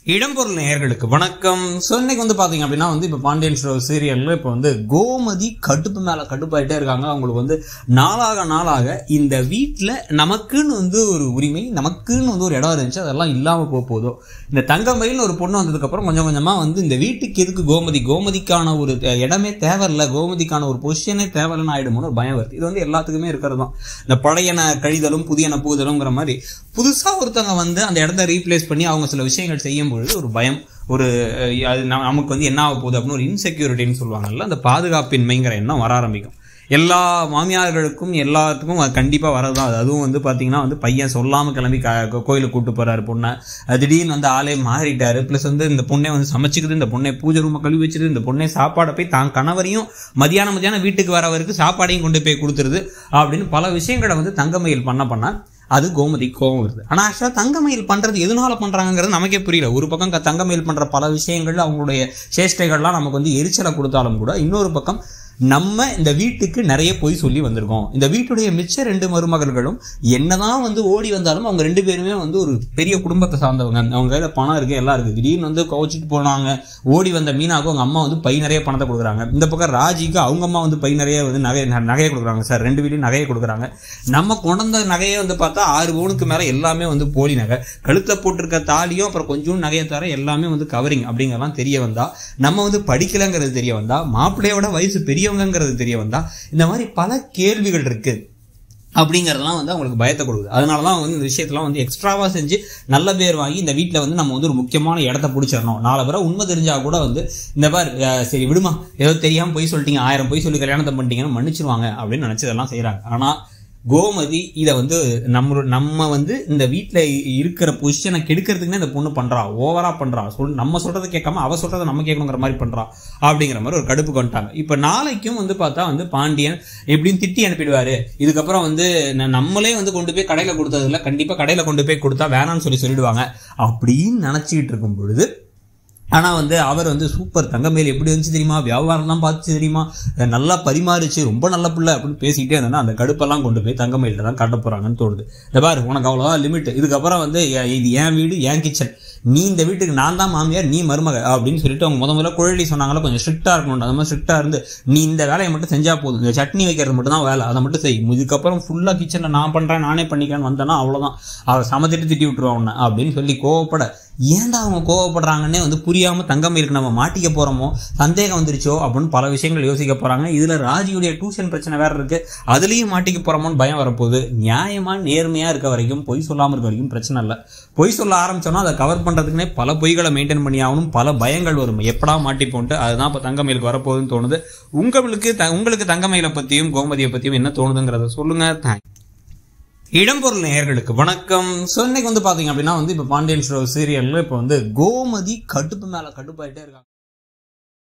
இடம்பொருள் நேயர்களுக்கு வணக்கம் ஸோ இன்னைக்கு வந்து பார்த்தீங்க அப்படின்னா வந்து இப்போ பாண்டியன் ஷோ சீரியலில் இப்போ வந்து கோமதி கடுப்பு மேலே கடுப்பாயிட்டே இருக்காங்க அவங்களுக்கு வந்து நாளாக நாளாக இந்த வீட்டில் நமக்குன்னு வந்து ஒரு உரிமை நமக்குன்னு வந்து ஒரு இடம் இருந்துச்சு அதெல்லாம் இல்லாமல் போக போதும் இந்த தங்கமயில்னு ஒரு பொண்ணு வந்ததுக்கப்புறம் கொஞ்சம் கொஞ்சமாக வந்து இந்த வீட்டுக்கு எதுக்கு கோமதி கோமதிக்கான ஒரு இடமே தேவையில்ல கோமதிக்கான ஒரு பொசிஷனே தேவையில்லைன்னு ஆயிடுமோன்னு ஒரு பயம் வருது இது வந்து எல்லாத்துக்குமே இருக்கிறது தான் இந்த பழையன கழிதலும் புதியன புகுதலுங்கிற மாதிரி புதுசாக ஒருத்தவங்க வந்து அந்த இடத்த ரீப்ளேஸ் பண்ணி அவங்க சில விஷயங்கள் செய்யும் பொழுது ஒரு பயம் ஒரு அஹ், அது ந- நமக்கு வந்து என்ன ஆக போகுது அப்படின்னு ஒரு இன்செக்யூரிட்டின்னு சொல்லுவாங்கல்ல அந்த பாதுகாப்பின்மைங்கிற எண்ணம் வர ஆரம்பிக்கும் எல்லா மாமியார்களுக்கும் எல்லாத்துக்கும் அது கண்டிப்பாக வரதான் அது அதுவும் வந்து பார்த்தீங்கன்னா வந்து பையன் சொல்லாமல் கிளம்பி க கோ- கோயிலுக்கு கூட்டு போறாரு பொண்ணை அது திடீர்னு வந்து ஆளே மாறிட்டாரு ப்ளஸ் வந்து இந்த பொண்ணை வந்து சமைச்சிக்குது இந்த பொண்ணை பூஜை ரூமை கழுவி வச்சிருது இந்த பொண்ணை சாப்பாடை போய் தான் கணவரையும் மதியானம் மதியானம் வீட்டுக்கு வரவருக்கு சாப்பாடையும் கொண்டு போய் கொடுத்துருது அப்படின்னு பல விஷயங்களை வந்து தங்கமயில் பண்ண பண்ண அது கோமதி கோவம் வருது ஆனால் ஆக்சுவலாக தங்கமயில் பண்ணுறது எதனால பண்ணுறாங்கிறது நமக்கே புரியல ஒரு பக்கம் க- தங்கமயில் பண்ணுற பல விஷயங்கள் அவங்களுடைய சேஷ்டைகள்லாம் நமக்கு வந்து எரிச்சலை கொடுத்தாலும் கூட இன்னொரு பக்கம் நம்ம இந்த வீட்டுக்கு நிறைய பொய் சொல்லி வந்திருக்கோம் இந்த வீட்டுடைய மிச்ச ரெண்டு மருமகள்களும் என்னதான் வந்து ஓடி வந்தாலும் அவங்க ரெண்டு பேருமே வந்து ஒரு பெரிய குடும்பத்தை சார்ந்தவங்க அவங்க கையில் பணம் இருக்கு எல்லாம் இருக்கு திடீர்னு வந்து கவச்சிட்டு போனாங்க ஓடி வந்த மீனாவுக்கு அவங்க அம்மா வந்து பை நிறைய பணத்தை கொடுக்குறாங்க இந்த பக்கம் ராஜிக்கு அவங்க அம்மா வந்து பை நிறைய வந்து நகை நகையை கொடுக்குறாங்க சார் ரெண்டு வீட்லையும் நகையை கொடுக்குறாங்க நம்ம கொண்ட நகையை வந்து பார்த்தா ஆறு பவுனுக்கு மேலே எல்லாமே வந்து போலி நகை கழுத்தில் போட்டிருக்க தாலியும் அப்புறம் கொஞ்சம் நகையை தவிர எல்லாமே வந்து கவரிங் அப்படிங்கிறலாம் தெரிய வந்தா நம்ம வந்து படிக்கலைங்கிறது தெரிய வந்தா மாப்பிள்ளையோட வயசு பெரியவங்கங்கிறது தெரிய வந்தா இந்த மாதிரி பல கேள்விகள் இருக்கு அப்படிங்கிறதெல்லாம் வந்து அவங்களுக்கு பயத்தை கொடுக்குது அதனால தான் வந்து இந்த விஷயத்தெல்லாம் வந்து எக்ஸ்ட்ராவாக செஞ்சு நல்ல பேர் வாங்கி இந்த வீட்டில் வந்து நம்ம வந்து ஒரு முக்கியமான இடத்த பிடிச்சிடணும் நாலு பேரை உண்மை தெரிஞ்சா கூட வந்து இந்த பார் அஹ், சரி விடுமா ஏதோ தெரியாமல் போய் சொல்லிட்டீங்க ஆயிரம் போய் சொல்லி கல்யாணத்தை பண்ணிட்டீங்கன்னு மன்னிச்சிருவாங்க அப்படின்னு நினச்சதெல்லாம் செய்கிறாங்க ஆனால் கோமதி இதை வந்து நம்ம நம்ம வந்து இந்த வீட்டில் இருக்கிற பொசிஷனை கெடுக்கிறதுக்குன்னே இந்த பொண்ணு பண்ணுறா ஓவராக பண்ணுறா சொல் நம்ம சொல்கிறத கேட்காம அவ சொல்கிறத நம்ம கேட்கணுங்கிற மாதிரி பண்ணுறா அப்படிங்கிற மாதிரி ஒரு கடுப்பு கொண்டுட்டாங்க இப்போ நாளைக்கும் வந்து பார்த்தா வந்து பாண்டியன் எப்படியும் திட்டி அனுப்பிடுவாரு இதுக்கப்புறம் வந்து ந- நம்மளே வந்து கொண்டு போய் கடையில் கொடுத்ததில்ல கண்டிப்பாக கடையில் கொண்டு போய் கொடுத்தா வேணாம்னு சொல்லி சொல்லிடுவாங்க அப்படின்னு நினச்சிக்கிட்டு இருக்கும் பொழுது ஆனால் வந்து அவர் வந்து சூப்பர் தங்கமேல் எப்படி இருந்துச்சு தெரியுமா வியாபாரம்லாம் பார்த்துச்சு தெரியுமா அஹ் நல்லா பரிமாறிச்சு ரொம்ப நல்ல பிள்ளை அப்படின்னு பேசிக்கிட்டே இருந்தேன்னா அந்த கடுப்பெல்லாம் கொண்டு போய் தங்கமயில்கிட்ட தான் காட்ட போகிறாங்கன்னு தோணுது இந்த பாரு உனக்கு அவ்வளோதான் லிமிட் இதுக்கப்புறம் வந்து எ- இது என் வீடு என் கிச்சன் நீ இந்த வீட்டுக்கு நான் தான் மாமியார் நீ மருமக அப்படின்னு சொல்லிட்டு அவங்க முத முதல்ல குழலி சொன்னாங்களா கொஞ்சம் ஸ்ட்ரிக்டாக இருக்கணும் அந்த மாதிரி ஸ்ட்ரிக்டாக இருந்து நீ இந்த வேலையை மட்டும் செஞ்சா போதும் இந்த சட்னி வைக்கிறது மட்டும் தான் வேலை அதை மட்டும் செய் இதுக்கப்புறம் ஃபுல்லாக கிச்சனில் நான் பண்ணுறேன் நானே பண்ணிக்கிறேன்னு வந்தேன்னா அவ்வளோதான் அவள் சமத்திட்டு திட்டி விட்டுருவான் உன்னை அப்படின்னு சொல்லி கோவப்பட ஏன்டா அவங்க கோவப்படுறாங்கன்னே வந்து புரியாம தங்கமயிலுக்கு நம்ம மாட்டிக்க போறோமோ சந்தேகம் வந்துருச்சோ அப்படின்னு பல விஷயங்கள் யோசிக்க போறாங்க இதுல ராஜியுடைய டியூஷன் பிரச்சனை வேற இருக்கு அதுலயும் மாட்டிக்க போறோமோன்னு பயம் வரப்போகுது நியாயமா நேர்மையா இருக்க வரைக்கும் பொய் சொல்லாம இருக்க வரைக்கும் பிரச்சனை இல்லை பொய் சொல்ல ஆரம்பிச்சோம்னா அதை கவர் பண்றதுக்குனே பல பொய்களை மெயின்டைன் பண்ணி ஆகணும் பல பயங்கள் வரும் எப்படா மாட்டிப்போன்ட்டு அதுதான் இப்போ தங்கமயிலுக்கு வரப்போகுதுன்னு தோணுது உங்களுக்கு த- உங்களுக்கு தங்கமயிலை பத்தியும் கோமதியை பத்தியும் என்ன தோணுதுங்கிறத சொல்லுங்க தேங்க்ஸ் இடம்பொருள் நேயர்களுக்கு வணக்கம் ஸோ இன்னைக்கு வந்து பார்த்தீங்க அப்படின்னா வந்து இப்போ பாண்டியன் ஷோ சீரியலில் இப்போ வந்து கோமதி கடுப்பு மேலே கடுப்பாயிட்டே இருக்காங்க